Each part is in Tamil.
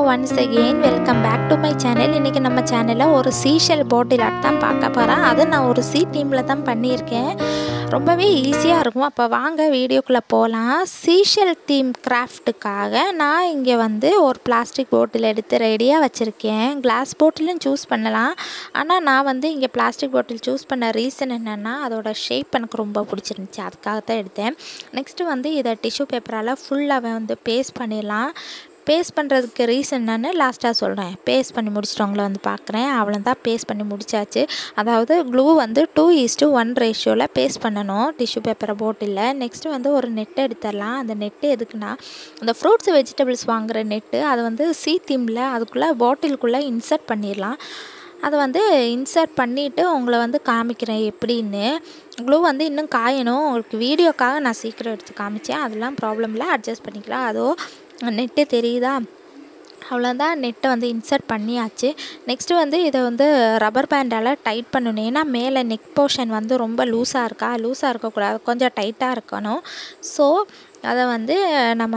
once again welcome back to my channel இன்றைக்கி நம்ம சேனலில் ஒரு சீஷல் போட்டில் ஆர்ட் தான் பார்க்க போகிறேன் அதை நான் ஒரு சி தீமில் தான் பண்ணியிருக்கேன் ரொம்பவே ஈஸியாக இருக்கும் அப்போ வாங்க வீடியோக்குள்ளே போகலாம் சீஷல் தீம் கிராஃப்ட்டுக்காக நான் இங்கே வந்து ஒரு பிளாஸ்டிக் போட்டில் எடுத்து ரெடியாக வச்சுருக்கேன் கிளாஸ் போட்டிலும் சூஸ் பண்ணலாம் ஆனால் நான் வந்து இங்கே பிளாஸ்டிக் பாட்டில் சூஸ் பண்ண ரீசன் என்னென்னா அதோட ஷேப் எனக்கு ரொம்ப பிடிச்சிருந்துச்சி அதுக்காக தான் எடுத்தேன் நெக்ஸ்ட்டு வந்து இதை டிஷ்யூ பேப்பரால் ஃபுல்லாக வந்து பேஸ்ட் பண்ணிடலாம் பேஸ்ட் பண்ணுறதுக்கு ரீசன் என்னன்னு லாஸ்ட்டாக சொல்கிறேன் பேஸ்ட் பண்ணி முடிச்சிட்டவங்கள வந்து பார்க்குறேன் அவ்வளோ தான் பேஸ்ட் பண்ணி முடிச்சாச்சு அதாவது க்ளூ வந்து டூ ஈஸ்ட்டு ஒன் ரேஷியோவில் பேஸ்ட் பண்ணணும் டிஷ்யூ பேப்பரை போட்டில் நெக்ஸ்ட்டு வந்து ஒரு நெட்டை எடுத்துடலாம் அந்த நெட்டு எதுக்குன்னா இந்த ஃப்ரூட்ஸ் வெஜிடபிள்ஸ் வாங்குகிற நெட்டு அதை வந்து சி தீமில் அதுக்குள்ளே பாட்டிலுக்குள்ளே இன்சர்ட் பண்ணிடலாம் அதை வந்து இன்சர்ட் பண்ணிவிட்டு உங்களை வந்து காமிக்கிறேன் எப்படின்னு க்ளூ வந்து இன்னும் காயணும் உங்களுக்கு வீடியோக்காக நான் சீக்கிரம் எடுத்து காமிச்சேன் அதெல்லாம் ப்ராப்ளம் இல்லை அட்ஜஸ்ட் பண்ணிக்கலாம் அதோ நெட்டு தெரியுதா அவ்வளோதான் நெட்டை வந்து இன்சர்ட் பண்ணியாச்சு நெக்ஸ்ட்டு வந்து இதை வந்து ரப்பர் பேண்டால் டைட் பண்ணணும் ஏன்னா மேலே நெக் போர்ஷன் வந்து ரொம்ப லூஸாக இருக்கா லூஸாக இருக்கக்கூடாது கொஞ்சம் டைட்டாக இருக்கணும் ஸோ அதை வந்து நம்ம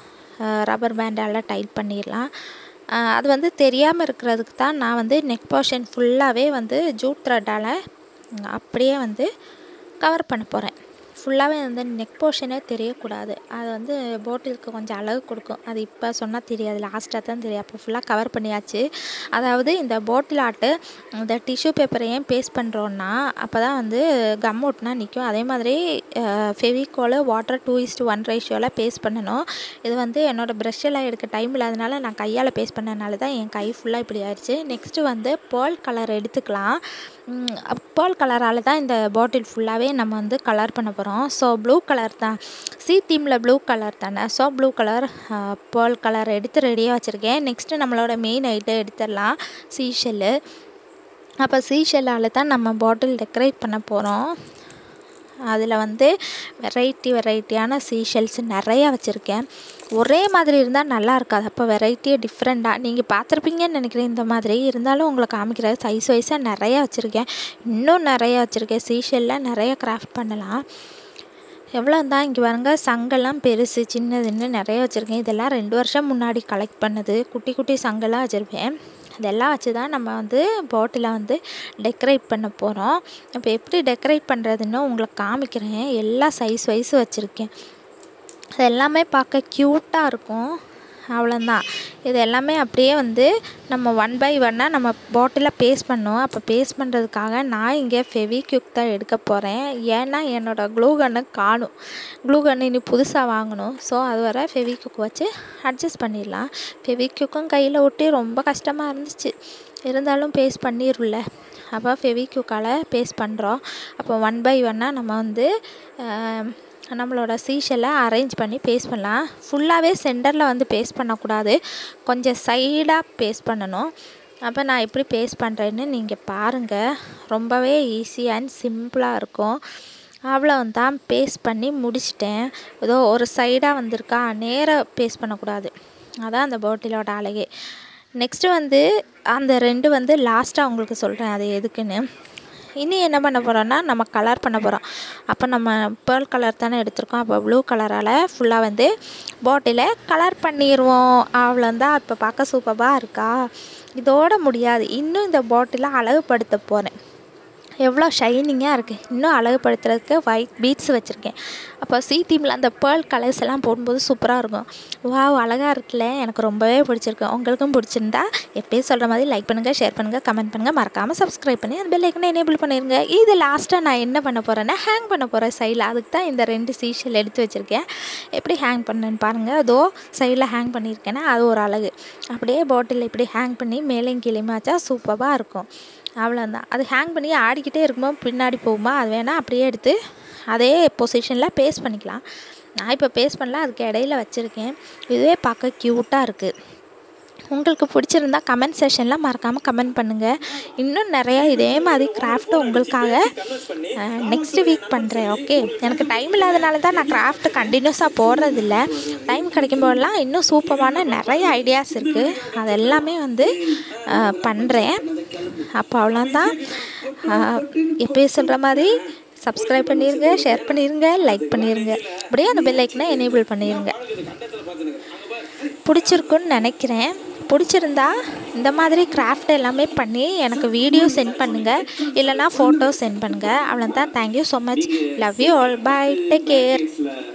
ரப்பர் பேண்டால் டைட் பண்ணிடலாம் அது வந்து தெரியாமல் இருக்கிறதுக்கு தான் நான் வந்து நெக் போர்ஷன் ஃபுல்லாகவே வந்து ஜூட் த்ரெட்டால் அப்படியே வந்து கவர் பண்ண போகிறேன் ஃபுல்லாகவே வந்து நெக் போர்ஷனே தெரியக்கூடாது அது வந்து போட்டிலுக்கு கொஞ்சம் அழகு கொடுக்கும் அது இப்போ சொன்னால் தெரியாது லாஸ்ட்டாக தான் தெரியும் அப்போ ஃபுல்லாக கவர் பண்ணியாச்சு அதாவது இந்த போட்டில் ஆட்டு இந்த டிஷ்யூ பேப்பரை ஏன் பேஸ்ட் பண்ணுறோன்னா அப்போ தான் வந்து கம் ஒட்டினா நிற்கும் அதே மாதிரி Fevicol water two is to one ரேஷியோவில் பேஸ்ட் பண்ணணும் இது வந்து என்னோடய ப்ரெஷ்ஷெல்லாம் எடுக்க டைம் இல்லாதனால நான் கையால் பேஸ்ட் பண்ணனால தான் என் கை ஃபுல்லாக இப்படி ஆயிடுச்சு நெக்ஸ்ட்டு வந்து பேர்ல் கலர் எடுத்துக்கலாம் பேர்ல் கலரால் தான் இந்த பாட்டில் ஃபுல்லாகவே நம்ம வந்து கலர் பண்ண போகிறோம் ஸோ ப்ளூ கலர் தான் சி தீமில் ப்ளூ கலர் தானே so blue colour pearl colour எடுத்து ரெடியாக வச்சுருக்கேன் நெக்ஸ்ட்டு நம்மளோட மெயின் ஐட்டம் எடுத்துடலாம் சீஷெல்லு அப்போ சீஷெல்லால் தான் நம்ம பாட்டில் டெக்கரேட் பண்ண போகிறோம் அதில் வந்து வெரைட்டி வெரைட்டியான சீஷெல்ஸ் நிறையா வச்சுருக்கேன் ஒரே மாதிரி இருந்தால் நல்லா இருக்காது அப்போ வெரைட்டியாக டிஃப்ரெண்ட்டாக நீங்கள் பார்த்துருப்பீங்கன்னு நினைக்கிறேன் இந்த மாதிரி இருந்தாலும் உங்களை காமிக்கிற சைஸ் வைஸாக நிறையா வச்சுருக்கேன் இன்னும் நிறையா வச்சுருக்கேன் சீஷெல்லாம் நிறைய கிராஃப்ட் பண்ணலாம் எவ்வளோ தான் இங்கே பாருங்க சங்கெல்லாம் பெருசு சின்னதுன்னு நிறைய வச்சுருக்கேன் இதெல்லாம் ரெண்டு வருஷம் முன்னாடி கலெக்ட் பண்ணது குட்டி குட்டி சங்கெல்லாம் வச்சுருப்பேன் இதெல்லாம் வச்சு தான் நம்ம வந்து பாட்டிலை வந்து டெக்கரேட் பண்ண போகிறோம் இப்போ எப்படி டெக்கரேட் பண்ணுறதுன்னு உங்களுக்கு காமிக்கிறேன் எல்லா சைஸ் வைஸ் வச்சுருக்கேன் அது எல்லாமே பார்க்க க்யூட்டாக இருக்கும் அவ்வளோதான் இது எல்லாமே அப்படியே வந்து நம்ம ஒன் பை ஒன்னாக நம்ம பாட்டிலில் பேஸ்ட் பண்ணோம் அப்போ பேஸ்ட் பண்ணுறதுக்காக நான் இங்கே ஃபெவிக்யூக் தான் எடுக்க போகிறேன் ஏன்னா என்னோடய க்ளூ கன்னு காணும் க்ளூ கன்னு இனி புதுசாக வாங்கணும் ஸோ அது வர ஃபெவிக்யூக் வச்சு அட்ஜஸ்ட் பண்ணிடலாம் ஃபெவிக்யூக்கும் கையில் ஒட்டி ரொம்ப கஷ்டமாக இருந்துச்சு இருந்தாலும் பேஸ்ட் பண்ணிடும்ல அப்போ ஃபெவிக்யூக்கால் பேஸ்ட் பண்ணுறோம் அப்போ ஒன் பை ஒன்னாக நம்ம வந்து நம்மளோட சீஷலை அரேஞ்ச் பண்ணி பேஸ்ட் பண்ணலாம் ஃபுல்லாகவே சென்டரில் வந்து பேஸ்ட் பண்ணக்கூடாது கொஞ்சம் சைடாக பேஸ்ட் பண்ணணும் அப்போ நான் எப்படி பேஸ்ட் பண்ணுறேன்னு நீங்கள் பாருங்கள் ரொம்பவே ஈஸி அண்ட் சிம்பிளாக இருக்கும் அவ்வளோ தான் பேஸ்ட் பண்ணி முடிச்சிட்டேன் ஏதோ ஒரு சைடாக வந்திருக்கா நேராக பேஸ்ட் பண்ணக்கூடாது அதான் அந்த பாட்டிலோட அழகே நெக்ஸ்ட்டு வந்து அந்த ரெண்டு வந்து லாஸ்ட்டாக உங்களுக்கு சொல்கிறேன் அது எதுக்குன்னு இனி என்ன பண்ண போகிறோன்னா நம்ம கலர் பண்ண போகிறோம் அப்போ நம்ம பேர்ல் கலர் தானே எடுத்திருக்கோம் அப்போ ப்ளூ கலரால் ஃபுல்லாக வந்து பாட்டிலை கலர் பண்ணிடுவோம் அவ்வளோந்தான் இப்போ பார்க்க சூப்பராக இருக்கா இதோட முடியாது இன்னும் இந்த பாட்டிலை அழகுபடுத்த போகிறேன் எவ்வளோ ஷைனிங்காக இருக்குது இன்னும் அழகுபடுத்துறதுக்கு ஒயிட் பீட்ஸ் வச்சுருக்கேன் அப்போ சி தீமில் அந்த பேர்ல் கலர்ஸ் எல்லாம் போடும்போது சூப்பராக இருக்கும் வா அழகாக இருக்குல்ல எனக்கு ரொம்பவே பிடிச்சிருக்கு உங்களுக்கும் பிடிச்சிருந்தா எப்பயும் சொல்கிற மாதிரி லைக் பண்ணுங்கள் ஷேர் பண்ணுங்கள் கமெண்ட் பண்ணுங்கள் மறக்காமல் சப்ஸ்கிரைப் பண்ணி அந்த பெல் ஐக்கனை எனேபிள் பண்ணிடுங்க இது லாஸ்ட்டாக நான் என்ன பண்ண போகிறேன்னா ஹேங் பண்ண போகிறேன் சைடில் அதுக்கு தான் இந்த ரெண்டு சீஷல் எடுத்து வச்சுருக்கேன் எப்படி ஹேங் பண்ணேன்னு பாருங்கள் அதோ சைடில் ஹேங் பண்ணியிருக்கேன்னா அது ஒரு அழகு அப்படியே பாட்டில் இப்படி ஹேங் பண்ணி மேலேயும் கீழேயுமே வச்சா சூப்பராக இருக்கும் அவ்வளோதான் அது ஹேங் பண்ணி ஆடிக்கிட்டே இருக்கும்போது பின்னாடி போகுமா அது வேணால் அப்படியே எடுத்து அதே பொசிஷனில் பேஸ்ட் பண்ணிக்கலாம் நான் இப்போ பேஸ்ட் பண்ணல அதுக்கு இடையில வச்சுருக்கேன் இதுவே பார்க்க க்யூட்டாக இருக்குது உங்களுக்கு பிடிச்சிருந்தா கமெண்ட் செஷனில் மறக்காமல் கமெண்ட் பண்ணுங்கள் இன்னும் நிறையா இதே மாதிரி கிராஃப்ட்டு உங்களுக்காக நெக்ஸ்ட் வீக் பண்ணுறேன் ஓகே எனக்கு டைம் இல்லாதனால தான் நான் கிராஃப்ட் கண்டினியூஸாக போடுறதில்ல டைம் கிடைக்கும் போதெல்லாம் இன்னும் சூப்பரான நிறைய ஐடியாஸ் இருக்குது அது எல்லாமே வந்து பண்ணுறேன் அப்போ அவ்வளோதான் எப்பயும் சொல்கிற மாதிரி சப்ஸ்கிரைப் பண்ணிடுங்க ஷேர் பண்ணிடுங்க லைக் பண்ணிடுங்க அப்படியே அந்த பெல் ஐக்கனை எனேபிள் பண்ணிடுங்க பிடிச்சிருக்குன்னு நினைக்கிறேன் பிடிச்சிருந்தா இந்த மாதிரி கிராஃப்ட் எல்லாமே பண்ணி எனக்கு வீடியோ சென்ட் பண்ணுங்கள் இல்லைனா ஃபோட்டோ சென்ட் பண்ணுங்கள் அவ்வளோதான் thank you so much love you all bye take care